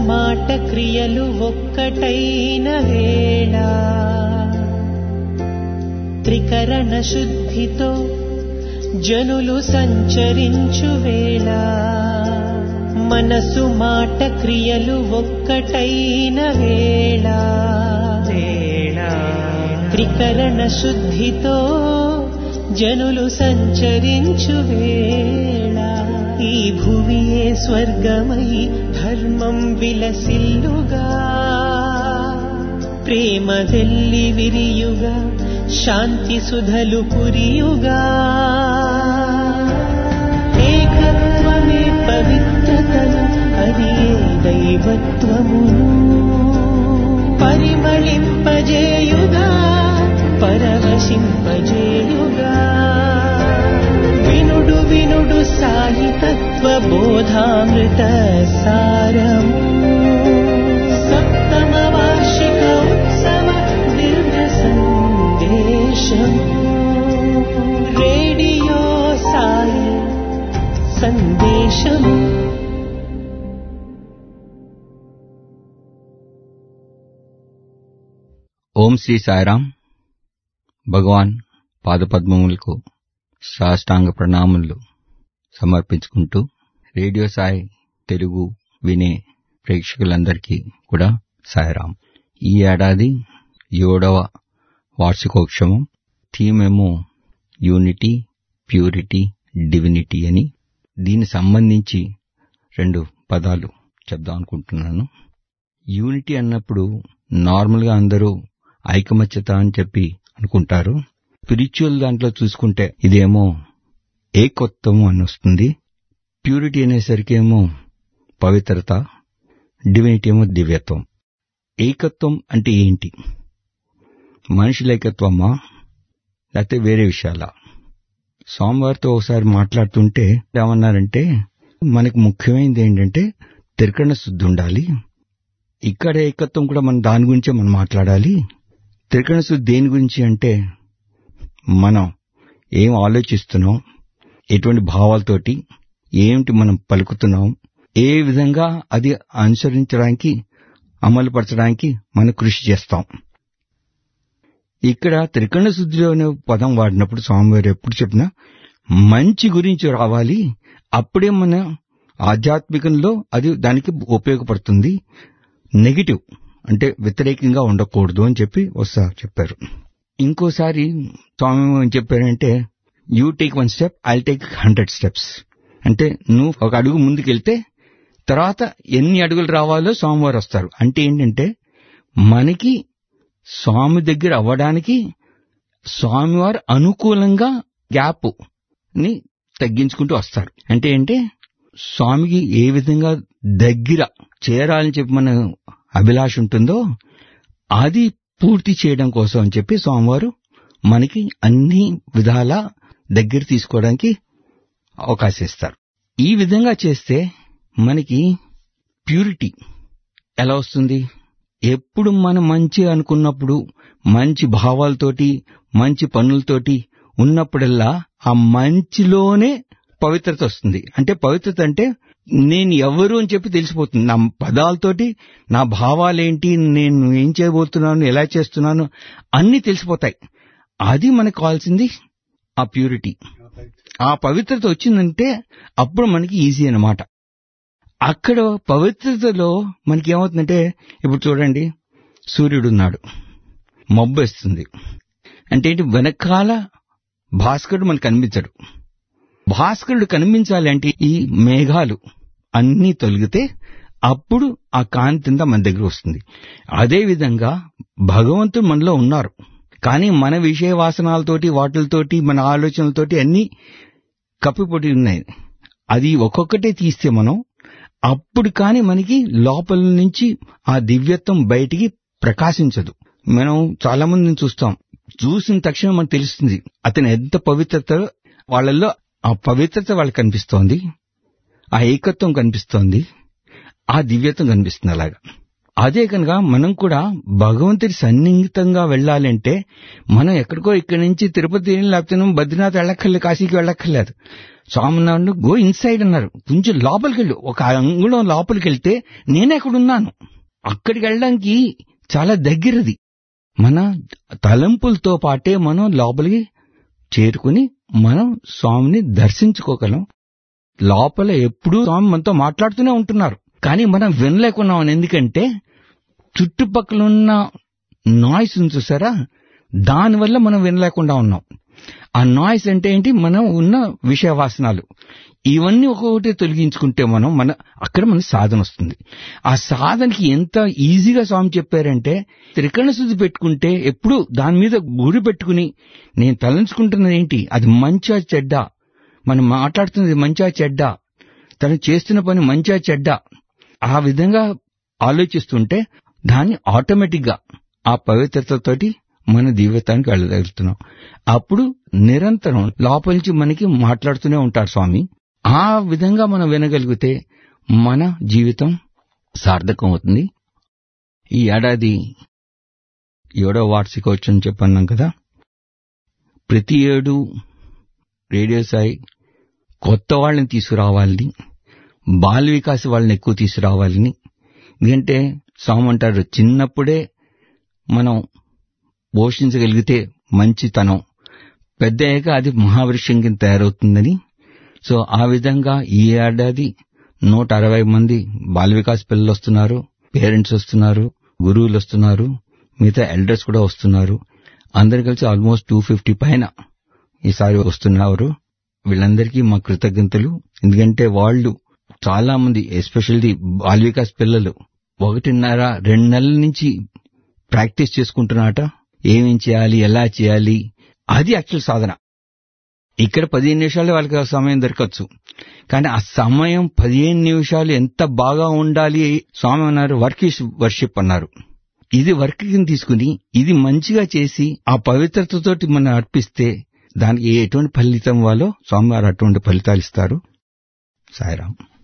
మాట క్రియలు ఒక్కటైన వేళ త్రికరణ శుద్ధితో జనులు సంచరించు వేళ మనసు మాట క్రియలు ఒక్కటైన వేళ వేళ త్రికరణ శుద్ధితో జనులు సంచరించు వేళ ఈ భువియే స్వర్గమై ధర్మం విలసిల్లుగా ప్రేమదెల్లి విరియుగా శాంతి సుధలు పురియుగా ఏకత్వమే పవిత్రతను అది ఏ దైవత్వమును పరిమళింపజేయుగా పరవశింపజేయుగా వినుడు వినుడు సాయి తత్వ బోధామృత సారము సప్తమ వార్షిక ఉత్సవ దివ్య సందేశము రేడియో సాయి సందేశము ఓం శ్రీ సాయిరాం భగవాన్ పాదపద్మములకు సాష్టాంగ ప్రణామములు సమర్పించుకుంటూ రేడియో సాయి తెలుగు వినే ప్రేక్షకులందరికీ కూడా సాయిరాం ఈ ఏడాది ఏడవ వార్షికోత్సవం థీమ్ ఏమో యూనిటీ ప్యూరిటీ డివినిటీ అని దీనికి సంబంధించి రెండు పదాలు చెప్దాం అనుకుంటున్నాను యూనిటీ అన్నప్పుడు నార్మల్గా అందరూ ఐకమత్యత అని చెప్పి అనుకుంటారు స్పిరిచువల్ దాంట్లో చూసుకుంటే ఇదేమో ఏకొత్తము అని వస్తుంది ప్యూరిటీ అనేసరికి ఏమో పవిత్రత డివినిటీ ఏమో దివ్యత్వం ఏకత్వం అంటే ఏంటి మనుషుల ఏకత్వమా లేకపోతే వేరే విషయాల స్వామివారితో ఒకసారి మాట్లాడుతుంటే ఏమన్నారంటే మనకు ముఖ్యమైనది ఏంటంటే తిరకణ శుద్ధి ఉండాలి ఇక్కడ ఏకత్వం కూడా మనం దాని గురించే మనం మాట్లాడాలి త్రికరణ శుద్ధి దేని గురించి అంటే మనం ఏం ఆలోచిస్తున్నాం ఎటువంటి భావాలతోటి ఏమిటి మనం పలుకుతున్నాం ఏ విధంగా అది అనుసరించడానికి అమలు పరచడానికి మనం కృషి చేస్తాం ఇక్కడ త్రికరణ శుద్ధిలో అనే పదం వాడినప్పుడు స్వామివారు ఎప్పుడు చెప్పినా మంచి గురించి రావాలి అప్పుడే మన ఆధ్యాత్మికంలో అది దానికి ఉపయోగపడుతుంది నెగిటివ్ అంటే వ్యతిరేకంగా ఉండకూడదు అని చెప్పి ఒకసారి చెప్పారు ఇంకోసారి స్వామి ఏం చెప్పారంటే you take one step I take hundred steps అంటే నువ్వు ఒక అడుగు ముందుకెళ్తే తర్వాత ఎన్ని అడుగులు రావాలో స్వామివారు వస్తారు అంటే ఏంటంటే మనకి స్వామి దగ్గర అవ్వడానికి స్వామివారు అనుకూలంగా గ్యాప్ ని తగ్గించుకుంటూ వస్తారు అంటే ఏంటే స్వామికి ఏ విధంగా దగ్గర చేరాలని చెప్పి మన అభిలాష ఉంటుందో అది పూర్తి చేయడం కోసం అని చెప్పి స్వామివారు మనకి అన్ని విధాల దగ్గర తీసుకోవడానికి అవకాశం ఇస్తారు ఈ విధంగా చేస్తే మనకి ప్యూరిటీ ఎలా వస్తుంది ఎప్పుడు మనం మంచి అనుకున్నప్పుడు మంచి భావాలతోటి మంచి పనులతోటి ఉన్నప్పుడల్లా ఆ మంచిలోనే పవిత్రత వస్తుంది అంటే పవిత్రత అంటే నేను ఎవరు అని చెప్పి తెలిసిపోతుంది నా పదాలతోటి నా భావాలేంటి నేను ఏం చేయబోతున్నాను ఎలా చేస్తున్నాను అన్ని తెలిసిపోతాయి అది మనకు కావాల్సింది ఆ ప్యూరిటీ ఆ పవిత్రత వచ్చిందంటే అప్పుడు మనకి ఈజీ అన్నమాట అక్కడ పవిత్రతలో మనకి ఏమవుతుందంటే ఇప్పుడు చూడండి సూర్యుడు ఉన్నాడు మబ్బు వేస్తుంది అంటే ఏంటి వెనకాల భాస్కరుడు మనకు కనిపించడు భాస్కరుడు కనిపించాలి అంటే ఈ మేఘాలు అన్నీ తొలగితే అప్పుడు ఆ కాంతి అంతా మన దగ్గర వస్తుంది అదే విధంగా భగవంతుడు మనలో ఉన్నారు కానీ మన విషయ వాసనాలతోటి వాటిలతోటి మన ఆలోచనలతోటి అన్ని కప్పిపొడి ఉన్నాయి అది ఒక్కొక్కటే తీస్తే మనం అప్పుడు కానీ మనకి లోపల నుంచి ఆ దివ్యత్వం బయటికి ప్రకాశించదు మనం చాలా మందిని చూస్తాం చూసిన తక్షణం మనకు తెలుస్తుంది అతను ఎంత పవిత్రత వాళ్ళల్లో ఆ పవిత్రత వాళ్ళకి కనిపిస్తోంది ఆ ఏకత్వం కనిపిస్తోంది ఆ దివ్యత్వం కనిపిస్తుంది అలాగా అదే కనుక మనం కూడా భగవంతుడి సన్నిహితంగా వెళ్ళాలంటే మనం ఎక్కడికో ఇక్కడి నుంచి తిరుపతి లేకపోతే బద్రీనాథ్ వెళ్ళక్కర్లేదు కాశీకి వెళ్ళక్కర్లేదు స్వామినారాయణ గో ఇన్సైడ్ అన్నారు కొంచెం లోపలికి వెళ్ళు ఒక అంగుళం లోపలికి వెళ్తే నేను ఎక్కడున్నాను అక్కడికి వెళ్ళడానికి చాలా దగ్గరది మన తలంపులతో పాటే మనం లోపలికి చేరుకుని మనం స్వామిని దర్శించుకోగలం లోపల ఎప్పుడూ స్వామి మనతో మాట్లాడుతూనే ఉంటున్నారు కానీ మనం వినలేకున్నాం ఎందుకంటే చుట్టుపక్కల ఉన్న నాయిస్ ఉంది చూసారా దానివల్ల మనం వినలేకుండా ఉన్నాం ఆ నాయిస్ అంటే ఏంటి మనం ఉన్న విషయ వాసనాలు ఇవన్నీ ఒక్కొక్కటి తొలగించుకుంటే మనం మన అక్కడ మన సాధన వస్తుంది ఆ సాధనకి ఎంత ఈజీగా స్వామి చెప్పారంటే త్రికరణ శుద్ధి పెట్టుకుంటే ఎప్పుడు దాని మీద గురి పెట్టుకుని నేను తలంచుకుంటున్నది ఏంటి అది మంచా చెడ్డ మనం మాట్లాడుతున్నది మంచా చెడ్డ తను చేస్తున్న పని మంచా చెడ్డ ఆ విధంగా ఆలోచిస్తుంటే దాన్ని ఆటోమేటిక్ గా ఆ పవిత్రతతోటి మన జీవితానికి వెళ్ళగలుగుతున్నాం అప్పుడు నిరంతరం లోపల నుంచి మనకి మాట్లాడుతూనే ఉంటారు స్వామి ఆ విధంగా మనం వినగలిగితే మన జీవితం సార్థకం అవుతుంది ఈ ఏడాది ఏడో వార్షికోత్సవం చెప్పన్నాం కదా ప్రతి ఏడు రేడియో సాయి కొత్త వాళ్ళని తీసుకురావాలని బాల వికాస్ వాళ్ళని ఎక్కువ తీసుకురావాలని ఎందుకంటే స్వామి అంటారు చిన్నప్పుడే మనం పోషించగలిగితే మంచితనం పెద్ద అయ్యాక అది మహావృక్షం కింద తయారవుతుందని సో ఆ విధంగా ఈ ఏడాది నూట అరవై మంది బాల వికాస్ పిల్లలు వస్తున్నారు పేరెంట్స్ వస్తున్నారు గురువులు వస్తున్నారు మిగతా ఎల్డర్స్ కూడా వస్తున్నారు అందరు కలిసి ఆల్మోస్ట్ టూ ఫిఫ్టీ పైన ఈసారి వస్తున్నారు వీళ్ళందరికీ మా కృతజ్ఞతలు ఎందుకంటే వాళ్ళు చాలా మంది ఎస్పెషల్లీ బాల వికాస్ పిల్లలు ఒకటిన్నర రెండు నెలల నుంచి ప్రాక్టీస్ చేసుకుంటున్నాట ఏమేం చేయాలి ఎలా చేయాలి అది యాక్చువల్ సాధన ఇక్కడ పదిహేను నిమిషాలు వాళ్ళకి ఆ సమయం దొరకచ్చు కానీ ఆ సమయం పదిహేను నిమిషాలు ఎంత బాగా ఉండాలి స్వామి అన్నారు వర్క్ ఇస్ వర్షిప్ అన్నారు ఇది వర్క్ కింద తీసుకుని ఇది మంచిగా చేసి ఆ పవిత్రతతోటి మనం అర్పిస్తే దానికి ఎటువంటి ఫలితం వాళ్ళో స్వామివారు అటువంటి ఫలితాలు ఇస్తారు సాయిరాం